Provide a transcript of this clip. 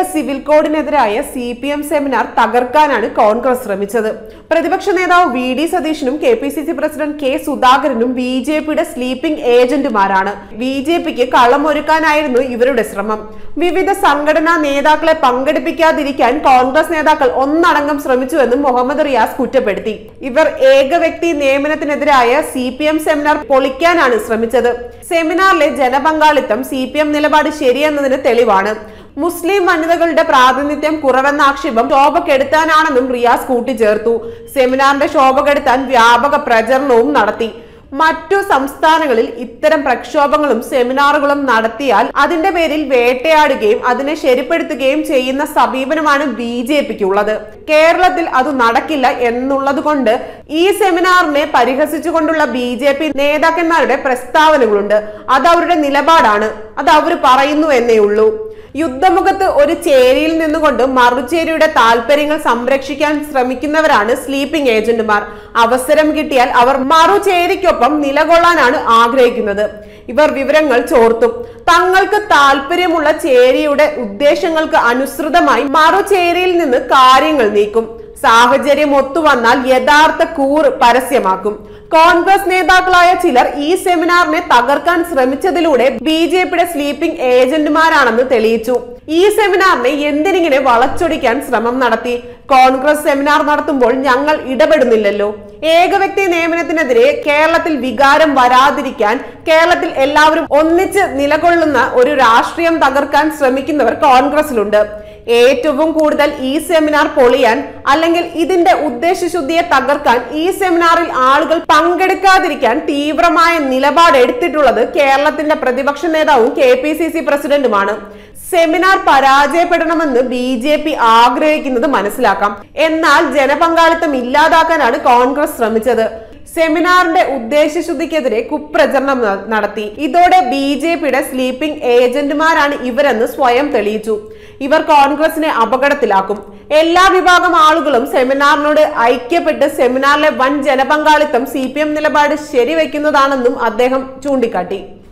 civil കോഡിനെതിരായ C P M seminar തകർക്കാനാണ് കോൺഗ്രസ് ശ്രമിച്ചത് പ്രതിപക്ഷ നേതാവ് വി ഡി സതീശനും K P C C president K സുധാകരനും ബി ജെ പിയുടെ സ്ലീപ്പിംഗ് ഏജന്റുമാരാണ് ബി ജെ പിക്ക് കളമൊരുക്കാനായിരുന്നു ഇവരുടെ ശ്രമം വിവിധ സംഘടനാ നേതാക്കളെ പങ്കെടുപ്പിക്കാതിരിക്കാൻ കോൺഗ്രസ് നേതാക്കൾ ഒന്നടങ്കം ശ്രമിച്ചുവെന്നും മുഹമ്മദ് റിയാസ് കുറ്റപ്പെടുത്തി ഇവർ ഏക വ്യക്തി നിയമനത്തിനെതിരായ സി പി എം സെമിനാർ പൊളിക്കാനാണ് ശ്രമിച്ചത് സെമിനാറിലെ ജനപങ്കാളിത്തം സി പി എം നിലപാട് ശരിയെന്നതിന് തെളിവാണ് മുസ്ലിം വനിതകളുടെ പ്രാതിനിധ്യം കുറവെന്ന ആക്ഷേപം ശോഭ കെടുത്താനാണെന്നും റിയാസ് കൂട്ടിച്ചേർത്തു സെമിനാറിന്റെ ശോഭ കെടുത്താൻ വ്യാപക പ്രചരണവും നടത്തി മറ്റു സംസ്ഥാനങ്ങളിൽ ഇത്തരം പ്രക്ഷോഭങ്ങളും സെമിനാറുകളും നടത്തിയാൽ അതിന്റെ പേരിൽ വേട്ടയാടുകയും അതിനെ ശരിപ്പെടുത്തുകയും ചെയ്യുന്ന സമീപനമാണ് ബി ജെ പിക്ക് ഉള്ളത് കേരളത്തിൽ അത് നടക്കില്ല എന്നുള്ളത് കൊണ്ട് ഈ സെമിനാറിനെ പരിഹസിച്ചുകൊണ്ടുള്ള ബി ജെ പി നേതാക്കന്മാരുടെ പ്രസ്താവനകളുണ്ട് അത് അവരുടെ നിലപാടാണ് അത് അവർ പറയുന്നു എന്നേ ഉള്ളൂ യുദ്ധമുഖത്ത് ഒരു ചേരിയിൽ നിന്നുകൊണ്ട് മറുചേരിയുടെ താല്പര്യങ്ങൾ സംരക്ഷിക്കാൻ ശ്രമിക്കുന്നവരാണ് സ്ലീപ്പിംഗ് ഏജന്റുമാർ അവസരം കിട്ടിയാൽ അവർ മറുചേരിക്കൊപ്പം നിലകൊള്ളാനാണ് ആഗ്രഹിക്കുന്നത് ഇവർ വിവരങ്ങൾ ചോർത്തും തങ്ങൾക്ക് താല്പര്യമുള്ള ചേരിയുടെ ഉദ്ദേശങ്ങൾക്ക് അനുസൃതമായി മറുചേരിയിൽ നിന്ന് കാര്യങ്ങൾ നീക്കും സാഹചര്യം ഒത്തുവന്നാൽ യഥാർത്ഥ കൂറ് പരസ്യമാക്കും കോൺഗ്രസ് നേതാക്കളായ ചിലർ ഈ സെമിനാറിനെ തകർക്കാൻ ശ്രമിച്ചതിലൂടെ ബി ജെ പിയുടെ സ്ലീപ്പിംഗ് ഏജന്റുമാരാണെന്ന് തെളിയിച്ചു ഈ സെമിനാറിനെ എന്തിനിങ്ങനെ വളച്ചൊടിക്കാൻ ശ്രമം നടത്തി കോൺഗ്രസ് സെമിനാർ നടത്തുമ്പോൾ ഞങ്ങൾ ഇടപെടുന്നില്ലല്ലോ ഏകവ്യക്തി നിയമനത്തിനെതിരെ കേരളത്തിൽ വികാരം വരാതിരിക്കാൻ കേരളത്തിൽ എല്ലാവരും ഒന്നിച്ച് നിലകൊള്ളുന്ന ഒരു രാഷ്ട്രീയം തകർക്കാൻ ശ്രമിക്കുന്നവർ കോൺഗ്രസിലുണ്ട് ഏറ്റവും കൂടുതൽ ഈ സെമിനാർ പൊളിയാൻ അല്ലെങ്കിൽ ഇതിന്റെ ഉദ്ദേശശുദ്ധിയെ തകർക്കാൻ ഈ സെമിനാറിൽ ആളുകൾ പങ്കെടുക്കാതിരിക്കാൻ തീവ്രമായ നിലപാട് എടുത്തിട്ടുള്ളത് കേരളത്തിന്റെ പ്രതിപക്ഷ നേതാവും കെ പി സി സി പ്രസിഡന്റുമാണ് സെമിനാർ പരാജയപ്പെടണമെന്ന് ബി ജെ പി ആഗ്രഹിക്കുന്നത് മനസ്സിലാക്കാം എന്നാൽ ജനപങ്കാളിത്തം ഇല്ലാതാക്കാനാണ് കോൺഗ്രസ് ശ്രമിച്ചത് സെമിനാറിന്റെ ഉദ്ദേശശുദ്ധിക്കെതിരെ കുപ്രചരണം ന- നടത്തി ഇതോടെ ബി ജെ പിയുടെ സ്ലീപ്പിംഗ് ഏജന്റുമാരാണ് ഇവരെന്ന് സ്വയം തെളിയിച്ചു ഇവർ കോൺഗ്രസിനെ അപകടത്തിലാക്കും എല്ലാ വിഭാഗം ആളുകളും സെമിനാറിനോട് ഐക്യപ്പെട്ട് സെമിനാറിലെ വൻ ജനപങ്കാളിത്തം സി നിലപാട് ശരിവെക്കുന്നതാണെന്നും അദ്ദേഹം ചൂണ്ടിക്കാട്ടി